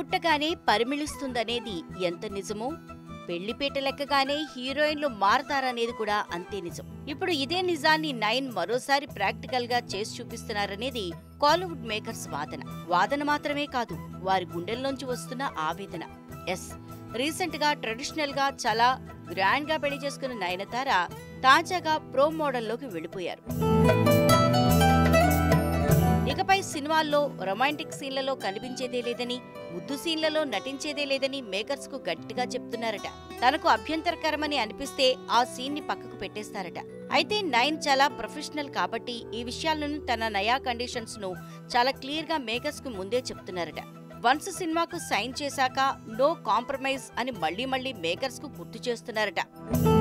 పుట్టగానే పరిమిళిస్తుందనేది ఎంత నిజమో పెళ్లిపీట లెక్కగానే హీరోయిన్లు మారతారనేది కూడా అంతే నిజం ఇప్పుడు ఇదే నిజాన్ని నైన్ మరోసారి ప్రాక్టికల్ గా చేసి చూపిస్తున్నారనేది కాలీవుడ్ మేకర్స్ వాదన వాదన మాత్రమే కాదు వారి గుండెల్లోంచి వస్తున్న ఆవేదన ఎస్ రీసెంట్ గా ట్రెడిషనల్ గా చాలా గ్రాండ్ గా పెళ్లి చేసుకున్న నయనతార తాజాగా ప్రో మోడల్లోకి వెళ్ళిపోయారు ఇకపై సినిమాల్లో రొమాంటిక్ సీన్లలో కనిపించేదే లేదని ముద్దు సీన్లలో నటించేదే లేదని మేకర్స్ కు గట్టిగా చెప్తున్నారట తనకు అభ్యంతరకరమని అనిపిస్తే ఆ సీన్ ని పక్కకు పెట్టేస్తారట అయితే నైన్ చాలా ప్రొఫెషనల్ కాబట్టి ఈ విషయాలను తన నయా కండిషన్స్ ను చాలా క్లియర్ గా మేకర్స్ కు ముందే చెప్తున్నారట వన్స్ సినిమాకు సైన్ చేశాక నో కాంప్రమైజ్ అని మళ్లీ మళ్లీ మేకర్స్ కు గుర్తు చేస్తున్నారట